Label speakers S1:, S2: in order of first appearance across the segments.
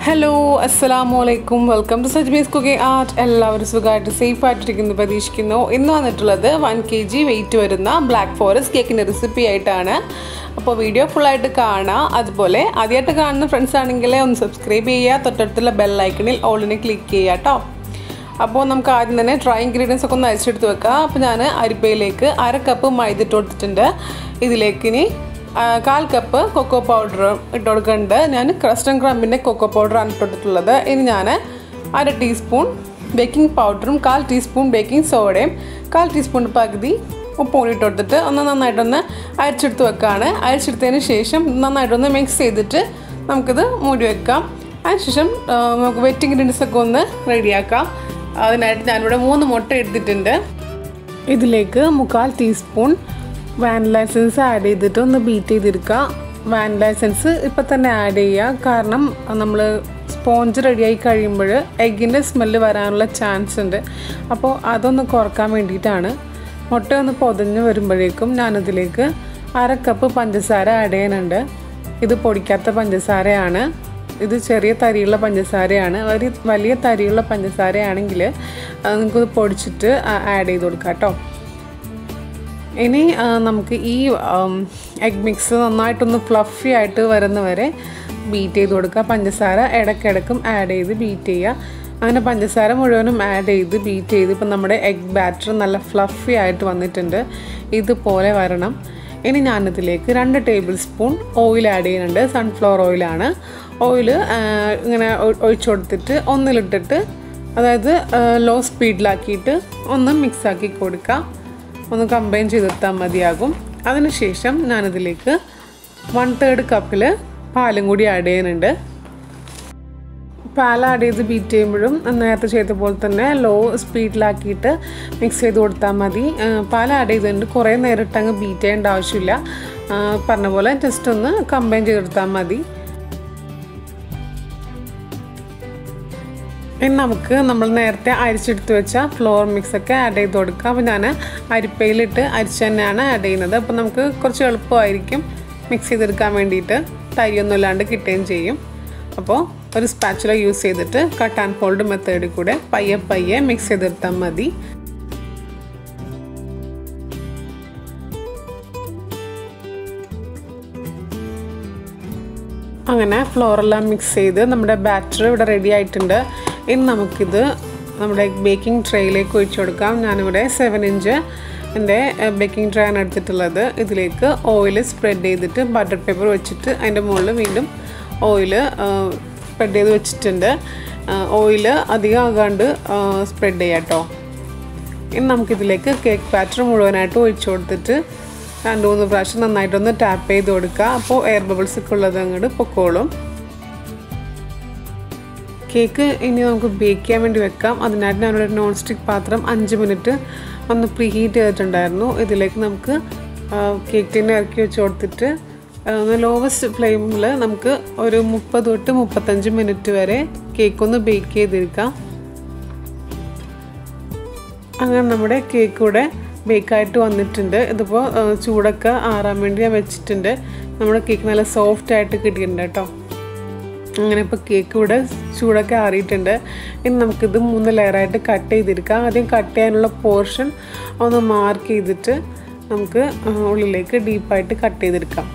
S1: hello അസ്സലാമു അലൈക്കും welcome to Sajmi's cooking art എല്ലാവരും സുഖമായിട്ട് സേഫ് ആയിട്ടിരിക്കുന്നു പ്രതീക്ഷിക്കുന്നു ഇന്ന് വന്നിട്ടുള്ളത് വൺ കെ ജി വെയിറ്റ് വരുന്ന ബ്ലാക്ക് ഫോറസ്റ്റ് കേക്കിൻ്റെ റെസിപ്പി ആയിട്ടാണ് അപ്പോൾ വീഡിയോ ഫുള്ളായിട്ട് കാണാം അതുപോലെ ആദ്യമായിട്ട് കാണുന്ന ഫ്രണ്ട്സ് ആണെങ്കിൽ ഒന്ന് സബ്സ്ക്രൈബ് ചെയ്യുക തൊട്ടടുത്തുള്ള ബെല്ലൈക്കണിൽ ഓളിനെ ക്ലിക്ക് ചെയ്യുക കേട്ടോ അപ്പോൾ നമുക്ക് ആദ്യം തന്നെ ഡ്രൈ ഇൻഗ്രീഡിയൻസ് ഒക്കെ ഒന്ന് അരിച്ചെടുത്ത് വെക്കാം അപ്പോൾ ഞാൻ അരിപ്പയിലേക്ക് അര കപ്പ് മൈദ ഇട്ട് കൊടുത്തിട്ടുണ്ട് ഇതിലേക്ക് ഇനി ആ, കാൽ കപ്പ് കൊക്കോ പൗഡർ ഇട്ട് കൊടുക്കുന്നുണ്ട് ഞാൻ ക്രസ്റ്റൻ ക്രംബിൻ്റെ കൊക്കോ പൗഡറാണ് ഇട്ട് കൊടുത്തിട്ടുള്ളത് ഇനി ഞാൻ അര ടീസ്പൂൺ ബേക്കിംഗ് പൗഡറും കാൽ ടീസ്പൂൺ ബേക്കിംഗ് സോഡയും കാൽ ടീസ്പൂൺ പകുതി ഉപ്പും കൂടി ഇട്ട് കൊടുത്തിട്ട് ഒന്ന് നന്നായിട്ടൊന്ന് അരിച്ചെടുത്ത് വെക്കുകയാണ് അരിച്ചെടുത്തതിന് ശേഷം നന്നായിട്ടൊന്ന് മിക്സ് ചെയ്തിട്ട് നമുക്കിത് മൂടി വെക്കാം അതിനുശേഷം ആ, നമുക്ക് വെറ്റ് ഇൻഗ്രീഡിയൻസ് ഒക്കെ ഒന്ന് റെഡിയാക്കാം അതിനായിട്ട് ഞാനിവിടെ മൂന്ന് മുട്ട എടുത്തിട്ടുണ്ട് ഇതിലേക്ക് മുക്കാൽ ടീസ്പൂൺ വാനില എസൻസ് ആഡ് ചെയ്തിട്ട് ഒന്ന് ബീറ്റ് ചെയ്തെടുക്കുക വാനില എസൻസ് ഇപ്പം തന്നെ ആഡ് ചെയ്യുക കാരണം നമ്മൾ സ്പോഞ്ച് റെഡിയായി കഴിയുമ്പോൾ എഗ്ഗിൻ്റെ സ്മെല്ല് വരാനുള്ള ചാൻസ് ഉണ്ട് അപ്പോൾ അതൊന്ന് കുറക്കാൻ വേണ്ടിയിട്ടാണ് മുട്ട ഒന്ന് പൊതിഞ്ഞ് വരുമ്പോഴേക്കും ഞാനതിലേക്ക് അര കപ്പ് പഞ്ചസാര ആഡ് ചെയ്യുന്നുണ്ട് ഇത് പൊടിക്കാത്ത പഞ്ചസാരയാണ് ഇത് ചെറിയ തരിയുള്ള പഞ്ചസാരയാണ് ഒരു വലിയ തരിയുള്ള പഞ്ചസാരയാണെങ്കിൽ നിങ്ങൾക്കിത് പൊടിച്ചിട്ട് ആഡ് ചെയ്ത് കൊടുക്കാം കേട്ടോ ഇനി ആ, നമുക്ക് ഈ എഗ് മിക്സ് നന്നായിട്ടൊന്ന് ഫ്ലഫി ആയിട്ട് വരുന്നവരെ ബീറ്റ് ചെയ്ത് കൊടുക്കുക പഞ്ചസാര ഇടയ്ക്കിടയ്ക്കും ആഡ് ചെയ്ത് ബീറ്റ് ചെയ്യുക അങ്ങനെ പഞ്ചസാര മുഴുവനും ആഡ് ചെയ്ത് ബീറ്റ് ചെയ്ത് ഇപ്പം നമ്മുടെ എഗ് ബാറ്റർ നല്ല ഫ്ലഫി ആയിട്ട് വന്നിട്ടുണ്ട് ഇതുപോലെ വരണം ഇനി ഞാനിതിലേക്ക് രണ്ട് ടേബിൾ സ്പൂൺ ഓയിൽ ആഡ് ചെയ്യുന്നുണ്ട് സൺഫ്ലവർ ഓയിലാണ് ഓയിൽ ഇങ്ങനെ ഒ- ഒഴിച്ചു കൊടുത്തിട്ട് ഒന്നിലിട്ടിട്ട് അതായത് ലോ സ്പീഡിലാക്കിയിട്ട് ഒന്ന് മിക്സാക്കി കൊടുക്കുക ഒന്ന് കമ്പൈൻ ചെയ്തെടുത്താൽ മതിയാകും അതിനുശേഷം ഞാനിതിലേക്ക് വൺ തേർഡ് കപ്പിൽ പാലും കൂടി ആഡ് ചെയ്യുന്നുണ്ട് പാൽ ആഡ് ചെയ്ത് ബീറ്റ് ചെയ്യുമ്പോഴും നേരത്തെ ചെയ്ത പോലെ തന്നെ ലോ സ്പീഡിലാക്കിയിട്ട് മിക്സ് ചെയ്ത് കൊടുത്താൽ മതി ആ, പാൽ ആഡ് ചെയ്തുകൊണ്ട് കുറേ നേരിട്ട് അങ്ങ് ബീറ്റ് ചെയ്യേണ്ട ആവശ്യമില്ല ആ, പറഞ്ഞ പോലെ ജസ്റ്റ് ഒന്ന് കമ്പൈൻ ചെയ്തെടുത്താൽ മതി ഇനി നമുക്ക് നമ്മൾ നേരത്തെ അരിച്ചെടുത്ത് വെച്ച ഫ്ലോർ മിക്സ് ഒക്കെ ആഡ് ചെയ്ത് കൊടുക്കാം അപ്പോൾ ഞാൻ അരിപ്പയിലിട്ട് അരിച്ച് തന്നെയാണ് ആഡ് ചെയ്യുന്നത് അപ്പോൾ നമുക്ക് കുറച്ച് എളുപ്പമായിരിക്കും മിക്സ് ചെയ്തെടുക്കാൻ വേണ്ടിയിട്ട് തരിയൊന്നും ഇല്ലാണ്ട് കിട്ടുകയും ചെയ്യും അപ്പോൾ ഒരു സ്പാച്ചുല യൂസ് ചെയ്തിട്ട് കട്ട് ആൻഡ് ഫോൾഡ് മെത്തേഡിൽ കൂടെ പയ്യെ പയ്യെ മിക്സ് ചെയ്തെടുത്താൽ മതി അങ്ങനെ ഫ്ലോറെല്ലാം മിക്സ് ചെയ്ത് നമ്മുടെ ബാറ്റർ ഇവിടെ റെഡി ആയിട്ടുണ്ട് ഇനി നമുക്കിത് നമ്മുടെ ബേക്കിംഗ് ട്രേയിലേക്ക് ഒഴിച്ചു കൊടുക്കാം ഞാനിവിടെ സെവൻ ഇഞ്ച് എൻ്റെ ബേക്കിംഗ് ട്രേ ആണ് എടുത്തിട്ടുള്ളത് ഇതിലേക്ക് ഓയിൽ സ്പ്രെഡ് ചെയ്തിട്ട് ബട്ടർ പേപ്പർ വെച്ചിട്ട് അതിൻ്റെ മുകളിൽ വീണ്ടും ഓയിൽ സ്പ്രെഡ് ചെയ്ത് വെച്ചിട്ടുണ്ട് ഓയിൽ അധികം ആകാണ്ട് സ്പ്രെഡ് ചെയ്യാം കേട്ടോ ഇനി നമുക്കിതിലേക്ക് കേക്ക് ബാറ്റർ മുഴുവനായിട്ട് ഒഴിച്ചു കൊടുത്തിട്ട് രണ്ട് മൂന്ന് പ്രാവശ്യം നന്നായിട്ടൊന്ന് ടാപ്പ് ചെയ്ത് കൊടുക്കുക അപ്പോൾ എയർ ബബിൾസ് ഒക്കെ ഉള്ളത് അങ്ങോട്ട് പൊക്കോളും കേക്ക് ഇനി നമുക്ക് ബേക്ക് ചെയ്യാൻ വേണ്ടി വെക്കാം അതിനായിട്ട് ഞാനൊരു നോൺ സ്റ്റിക്ക് പാത്രം അഞ്ച് മിനിറ്റ് ഒന്ന് പ്രീ ഹീറ്റ് ചെയ്തിട്ടുണ്ടായിരുന്നു ഇതിലേക്ക് നമുക്ക് കേക്ക് ടിന്നെ ഇറക്കി വെച്ച് കൊടുത്തിട്ട് ആ, ഒന്ന് ലോവസ്റ്റ് ഫ്ലെയിമിൽ നമുക്ക് ഒരു മുപ്പത് തൊട്ട് മുപ്പത്തഞ്ച് മിനിറ്റ് വരെ കേക്ക് ഒന്ന് ബേക്ക് ചെയ്തെടുക്കാം അങ്ങനെ നമ്മുടെ കേക്ക് ഇവിടെ ബേക്കായിട്ട് വന്നിട്ടുണ്ട് ഇതിപ്പോൾ ആ, ചൂടൊക്കെ ആറാൻ വേണ്ടി ഞാൻ വെച്ചിട്ടുണ്ട് നമ്മുടെ കേക്ക് നല്ല സോഫ്റ്റ് ആയിട്ട് കിട്ടിയിട്ടുണ്ട് കേട്ടോ അങ്ങനെ ഇപ്പോൾ കേക്ക് ഇവിടെ ചൂടൊക്കെ ആറിയിട്ടുണ്ട് ഇനി നമുക്കിത് മൂന്ന് ലെയറായിട്ട് കട്ട് ചെയ്തെടുക്കാം ആദ്യം കട്ട് ചെയ്യാനുള്ള പോർഷൻ ഒന്ന് മാർക്ക് ചെയ്തിട്ട് നമുക്ക് ആ, ഉള്ളിലേക്ക് ഡീപ്പായിട്ട് കട്ട് ചെയ്തെടുക്കാം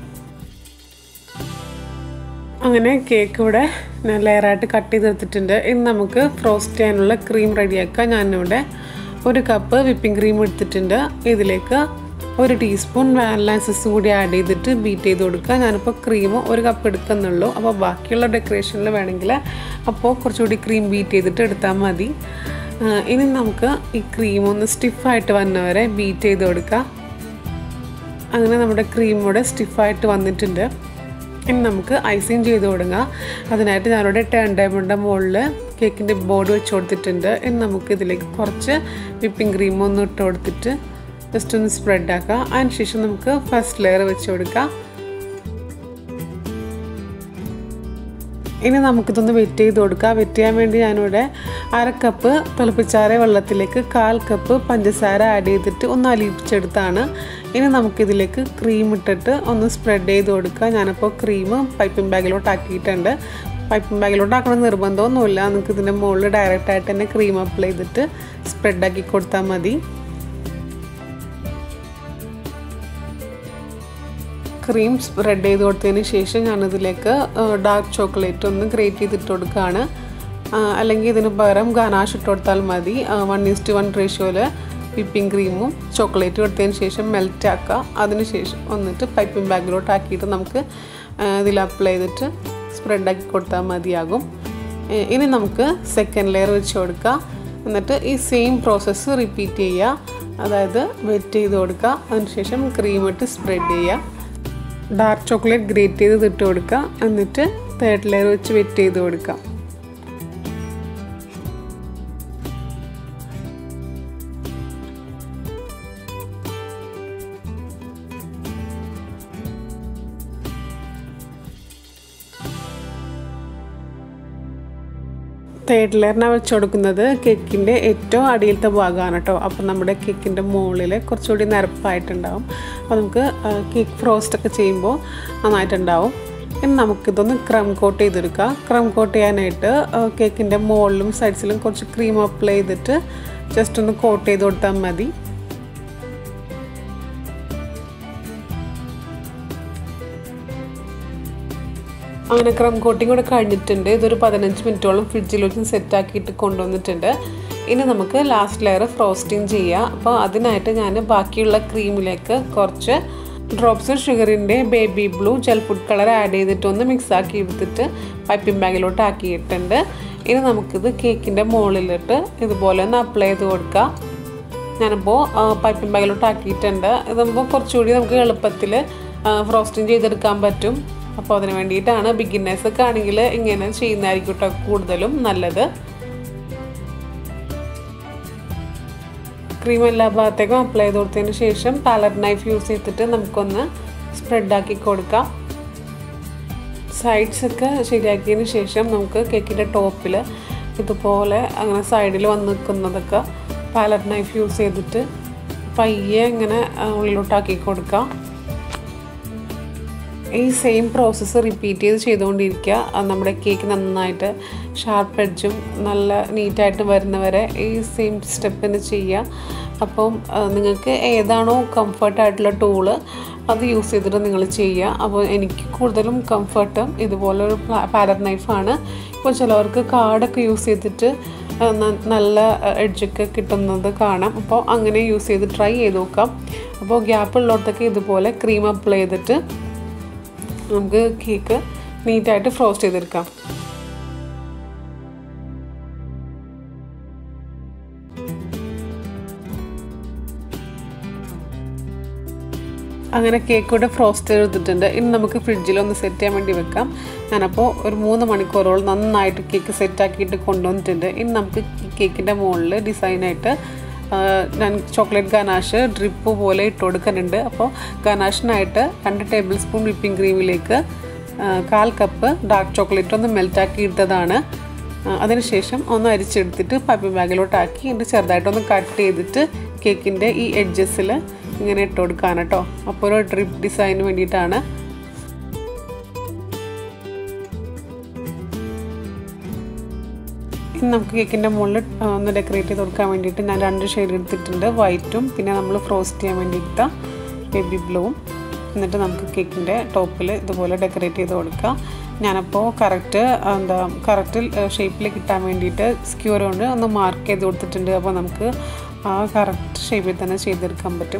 S1: അങ്ങനെ കേക്ക് ഇവിടെ ഞാൻ ലെയറായിട്ട് കട്ട് ചെയ്തെടുത്തിട്ടുണ്ട് ഇനി നമുക്ക് ഫ്രോസ്റ്റ് ചെയ്യാനുള്ള ക്രീം റെഡിയാക്കാം ഞാനിവിടെ ഒരു കപ്പ് വിപ്പിംഗ് ക്രീം എടുത്തിട്ടുണ്ട് ഇതിലേക്ക് ഒരു ടീസ്പൂൺ വാനില എസൻസും കൂടി ആഡ് ചെയ്തിട്ട് ബീറ്റ് ചെയ്ത് കൊടുക്കുക ഞാനിപ്പോൾ ക്രീം ഒരു കപ്പ് എടുക്കുന്നുള്ളൂ അപ്പോൾ ബാക്കിയുള്ള ഡെക്കറേഷനിൽ വേണമെങ്കിൽ അപ്പോൾ കുറച്ചുകൂടി ക്രീം ബീറ്റ് ചെയ്തിട്ട് എടുത്താൽ മതി ആ, ഇനി നമുക്ക് ഈ ക്രീം ഒന്ന് സ്റ്റിഫായിട്ട് വന്നവരെ ബീറ്റ് ചെയ്ത് കൊടുക്കുക അങ്ങനെ നമ്മുടെ ക്രീം ഇവിടെ സ്റ്റിഫായിട്ട് വന്നിട്ടുണ്ട് ഇനി നമുക്ക് ഐസിങ് ചെയ്ത് കൊടുക്കുക അതിനായിട്ട് ഞാനിവിടെ ടേൺ ടേബിളിൻ്റെ മുകളിൽ കേക്കിൻ്റെ ബോർഡ് വെച്ച് കൊടുത്തിട്ടുണ്ട് ഇനി നമുക്ക് ഇതിലേക്ക് കുറച്ച് വിപ്പിംഗ് ക്രീം ഒന്ന് ഇട്ട് കൊടുത്തിട്ട് ജസ്റ്റ് ഒന്ന് സ്പ്രെഡ് ആക്കുക അതിനുശേഷം നമുക്ക് ഫസ്റ്റ് ലെയർ വെച്ച് കൊടുക്കാം ഇനി നമുക്കിതൊന്ന് വെറ്റ് ചെയ്ത് കൊടുക്കാം വെറ്റ് ചെയ്യാൻ വേണ്ടി ഞാനിവിടെ അര കപ്പ് തിളപ്പിച്ചാറിയ വെള്ളത്തിലേക്ക് കാൽ കപ്പ് പഞ്ചസാര ആഡ് ചെയ്തിട്ട് ഒന്ന് അലിയിപ്പിച്ചെടുത്താണ് ഇനി നമുക്കിതിലേക്ക് ക്രീം ഇട്ടിട്ട് ഒന്ന് സ്പ്രെഡ് ചെയ്ത് കൊടുക്കുക ഞാനിപ്പോൾ ക്രീം പൈപ്പിംഗ് ബാഗിലോട്ട് ആക്കിയിട്ടുണ്ട് പൈപ്പിംഗ് ബാഗിലോട്ട് ആക്കണം നിർബന്ധമൊന്നുമില്ല നിങ്ങൾക്ക് ഇതിൻ്റെ മുകളിൽ ഡയറക്റ്റായിട്ട് തന്നെ ക്രീം അപ്ലൈ ചെയ്തിട്ട് സ്പ്രെഡാക്കി കൊടുത്താൽ മതി ക്രീം സ്പ്രെഡ് ചെയ്ത് കൊടുത്തതിന് ശേഷം ഞാനതിലേക്ക് ഡാർക്ക് ചോക്ലേറ്റ് ഒന്ന് ഗ്രേറ്റ് ചെയ്തിട്ട് കൊടുക്കുകയാണ് അല്ലെങ്കിൽ ഇതിന് പകരം ഗനാഷ് ഇട്ട് കൊടുത്താൽ മതി വൺ ഈസ്റ്റ് വൺ റേഷ്യോയിൽ വിപ്പിംഗ് ക്രീമും ചോക്ലേറ്റ് കൊടുത്തതിന് ശേഷം മെൽറ്റ് ആക്കുക അതിന് ശേഷം വന്നിട്ട് പൈപ്പിംഗ് ബാഗിലോട്ട് ആക്കിയിട്ട് നമുക്ക് ഇതിൽ അപ്ലൈ ചെയ്തിട്ട് സ്പ്രെഡാക്കി കൊടുത്താൽ മതിയാകും ഇനി നമുക്ക് സെക്കൻഡ് ലെയർ വെച്ച് കൊടുക്കുക എന്നിട്ട് ഈ സെയിം പ്രോസസ്സ് റിപ്പീറ്റ് ചെയ്യുക അതായത് വെറ്റ് ചെയ്ത് കൊടുക്കുക അതിനുശേഷം ക്രീം ഇട്ട് സ്പ്രെഡ് ചെയ്യുക ഡാർക്ക് ചോക്ലേറ്റ് ഗ്രേറ്റ് ചെയ്ത് ഇട്ട് കൊടുക്കുക എന്നിട്ട് തേർഡ് ലെയർ വെച്ച് വെറ്റ് ചെയ്ത് കൊടുക്കുക തേർഡ് ലെയറിനാണ് വെച്ച് കൊടുക്കുന്നത് കേക്കിൻ്റെ ഏറ്റവും അടിയിലത്തെ ഭാഗമാണ് കേട്ടോ അപ്പോൾ നമ്മുടെ കേക്കിൻ്റെ മുകളിൽ കുറച്ചുകൂടി നിരപ്പായിട്ടുണ്ടാവും അപ്പോൾ നമുക്ക് കേക്ക് ഫ്രോസ്റ്റ് ഒക്കെ ചെയ്യുമ്പോൾ നന്നായിട്ടുണ്ടാവും ഇനി നമുക്കിതൊന്ന് ക്രം കോട്ട് ചെയ്തെടുക്കാം ക്രം കോട്ട് ചെയ്യാനായിട്ട് കേക്കിൻ്റെ മുകളിലും സൈഡ്സിലും കുറച്ച് ക്രീം അപ്ലൈ ചെയ്തിട്ട് ജസ്റ്റ് ഒന്ന് കോട്ട് ചെയ്ത് കൊടുത്താൽ മതി അങ്ങനെ ക്രം കോട്ടിംഗ് കൂടെ കഴിഞ്ഞിട്ടുണ്ട് ഇതൊരു പതിനഞ്ച് മിനിറ്റോളം ഫ്രിഡ്ജിൽ വെച്ച് സെറ്റാക്കിയിട്ട് കൊണ്ടുവന്നിട്ടുണ്ട് ഇനി നമുക്ക് ലാസ്റ്റ് ലെയർ ഫ്രോസ്റ്റിംഗ് ചെയ്യാം അപ്പോൾ അതിനായിട്ട് ഞാൻ ബാക്കിയുള്ള ക്രീമിലേക്ക് കുറച്ച് ഡ്രോപ്സ് ഷുഗറിൻ്റെ baby blue gel food colour add ചെയ്തിട്ട് ഒന്ന് മിക്സ് ആക്കി എടുത്തിട്ട് പൈപ്പിംഗ് ബാഗിലോട്ട് ആക്കിയിട്ടുണ്ട് ഇനി നമുക്കിത് കേക്കിൻ്റെ മുകളിലിട്ട് ഇതുപോലെ ഒന്ന് അപ്ലൈ ചെയ്ത് കൊടുക്കാം ഞാനിപ്പോൾ പൈപ്പിംഗ് ബാഗിലോട്ട് ആക്കിയിട്ടുണ്ട് ഇതാകുമ്പോൾ കുറച്ചുകൂടി നമുക്ക് എളുപ്പത്തിൽ ഫ്രോസ്റ്റിംഗ് ചെയ്തെടുക്കാൻ പറ്റും അപ്പോൾ അതിന് വേണ്ടിയിട്ടാണ് ബിഗിന്നേഴ്സൊക്കെ ആണെങ്കിൽ ഇങ്ങനെ ചെയ്യുന്നതായിരിക്കും കേട്ടോ കൂടുതലും നല്ലത് ക്രീം എല്ലാ ഭാഗത്തേക്കും അപ്ലൈ ചെയ്ത് കൊടുത്തതിന് ശേഷം പാലറ്റ് നൈഫ് യൂസ് ചെയ്തിട്ട് നമുക്കൊന്ന് സ്പ്രെഡാക്കി കൊടുക്കാം സൈഡ്സ് ഒക്കെ ശരിയാക്കിയതിന് ശേഷം നമുക്ക് കേക്കിൻ്റെ ടോപ്പിൽ ഇതുപോലെ അങ്ങനെ സൈഡിൽ വന്ന് നിൽക്കുന്നതൊക്കെ പാലറ്റ് നൈഫ് യൂസ് ചെയ്തിട്ട് പയ്യെ ഇങ്ങനെ ഉള്ളിലോട്ടാക്കി കൊടുക്കാം ഈ സെയിം പ്രോസസ്സ് റിപ്പീറ്റ് ചെയ്ത് ചെയ്തുകൊണ്ടിരിക്കുക നമ്മുടെ കേക്ക് നന്നായിട്ട് ഷാർപ്പ് എഡ്ജും നല്ല നീറ്റായിട്ട് വരുന്നവരെ ഈ സെയിം സ്റ്റെപ്പിന് ചെയ്യുക അപ്പം നിങ്ങൾക്ക് ഏതാണോ കംഫർട്ടായിട്ടുള്ള ടൂള് അത് യൂസ് ചെയ്തിട്ട് നിങ്ങൾ ചെയ്യുക അപ്പോൾ എനിക്ക് കൂടുതലും കംഫർട്ടും ഇതുപോലൊരു പാലറ്റ് നൈഫാണ് ഇപ്പോൾ ചിലവർക്ക് കാർഡൊക്കെ യൂസ് ചെയ്തിട്ട് നല്ല എഡ്ജൊക്കെ കിട്ടുന്നത് കാണാം അപ്പോൾ അങ്ങനെ യൂസ് ചെയ്ത് ട്രൈ ചെയ്ത് നോക്കാം അപ്പോൾ ഗ്യാപ്പ് ഉള്ളിടത്തൊക്കെ ഇതുപോലെ ക്രീം അപ്ലൈ ചെയ്തിട്ട് നമുക്ക് കേക്ക് നീറ്റായിട്ട് ഫ്രോസ്റ്റ് ചെയ്തെടുക്കാം അങ്ങനെ കേക്ക് കൂടെ ഫ്രോസ്റ്റ് ചെയ്തിട്ടുണ്ട് ഇനി നമുക്ക് ഫ്രിഡ്ജിൽ ഒന്ന് സെറ്റ് ചെയ്യാൻ വേണ്ടി വെക്കാം ഞാനപ്പോൾ ഒരു മൂന്ന് മണിക്കൂറോളം നന്നായിട്ട് കേക്ക് സെറ്റാക്കിയിട്ട് കൊണ്ടുവന്നിട്ടുണ്ട് ഇനി നമുക്ക് കേക്കിൻ്റെ മുകളിൽ ഡിസൈനായിട്ട് ഞാൻ ചോക്ലേറ്റ് ഗനാഷ് ഡ്രിപ്പ് പോലെ ഇട്ട് കൊടുക്കുന്നുണ്ട് അപ്പോൾ ഗനാഷിനായിട്ട് രണ്ട് ടേബിൾ സ്പൂൺ വിപ്പിംഗ് ക്രീമിലേക്ക് കാൽ കപ്പ് ഡാർക്ക് ചോക്ലേറ്റ് ഒന്ന് മെൽറ്റാക്കി ഇട്ടതാണ് അതിനുശേഷം ഒന്ന് അരിച്ചെടുത്തിട്ട് പൈപ്പിംഗ് ബാഗിലോട്ടാക്കി എന്നിട്ട് ചെറുതായിട്ടൊന്ന് കട്ട് ചെയ്തിട്ട് കേക്കിൻ്റെ ഈ എഡ്ജസിൽ ഇങ്ങനെ ഇട്ട് കൊടുക്കാണ് കേട്ടോ അപ്പോൾ ഒരു ഡ്രിപ്പ് ഡിസൈന് വേണ്ടിയിട്ടാണ് ഇനി നമുക്ക് കേക്കിൻ്റെ മുകളിൽ ഒന്ന് ഡെക്കറേറ്റ് ചെയ്ത് കൊടുക്കാൻ വേണ്ടിയിട്ട് ഞാൻ രണ്ട് ഷെയ്ഡ് എടുത്തിട്ടുണ്ട് വൈറ്റും പിന്നെ നമ്മൾ ഫ്രോസ്റ്റ് ചെയ്യാൻ വേണ്ടിയിട്ട് ബേബി ബ്ലൂവും എന്നിട്ട് നമുക്ക് കേക്കിൻ്റെ ടോപ്പിൽ ഇതുപോലെ ഡെക്കറേറ്റ് ചെയ്ത് കൊടുക്കാം ഞാനപ്പോൾ കറക്റ്റ് എന്താ കറക്റ്റ് ഷേപ്പിൽ കിട്ടാൻ വേണ്ടിയിട്ട് സ്ക്യൂർ കൊണ്ട് ഒന്ന് മാർക്ക് ചെയ്ത് കൊടുത്തിട്ടുണ്ട് അപ്പോൾ നമുക്ക് ആ കറക്റ്റ് ഷേപ്പിൽ തന്നെ ചെയ്തെടുക്കാൻ പറ്റും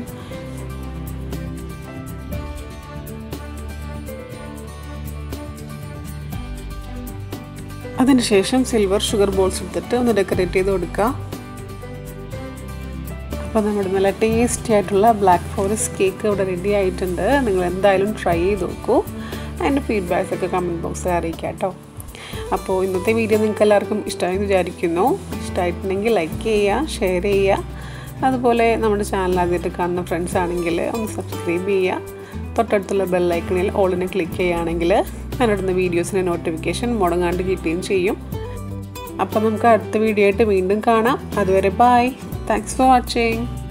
S1: അതിനുശേഷം സിൽവർ ഷുഗർ ബോൾസ് എടുത്തിട്ട് ഒന്ന് ഡെക്കറേറ്റ് ചെയ്ത് കൊടുക്കുക അപ്പോൾ നമ്മുടെ നല്ല ടേസ്റ്റി ആയിട്ടുള്ള ബ്ലാക്ക് ഫോറസ്റ്റ് കേക്ക് ഇവിടെ റെഡി ആയിട്ടുണ്ട് നിങ്ങൾ എന്തായാലും ട്രൈ ചെയ്ത് നോക്കൂ അതിൻ്റെ ഫീഡ്ബാക്സ് ഒക്കെ കമൻറ്റ് ബോക്സിൽ അറിയിക്കാം കേട്ടോ അപ്പോൾ ഇന്നത്തെ വീഡിയോ നിങ്ങൾക്ക് എല്ലാവർക്കും ഇഷ്ടമായി വിചാരിക്കുന്നു ഇഷ്ടമായിട്ടുണ്ടെങ്കിൽ ലൈക്ക് ചെയ്യുക ഷെയർ ചെയ്യുക അതുപോലെ നമ്മുടെ ചാനൽ ആദ്യമായിട്ട് കാണുന്ന ഫ്രണ്ട്സ് ആണെങ്കിൽ ഒന്ന് സബ്സ്ക്രൈബ് ചെയ്യുക തൊട്ടടുത്തുള്ള ബെല്ലൈക്കണിൽ ഓളിനെ ക്ലിക്ക് ചെയ്യുകയാണെങ്കിൽ ഞാനിടുന്ന വീഡിയോസിൻ്റെ നോട്ടിഫിക്കേഷൻ മുടങ്ങാണ്ട് കിട്ടുകയും ചെയ്യും അപ്പോൾ നമുക്ക് അടുത്ത വീഡിയോ ആയിട്ട് വീണ്ടും കാണാം അതുവരെ ബായ് താങ്ക്സ് ഫോർ വാച്ചിങ്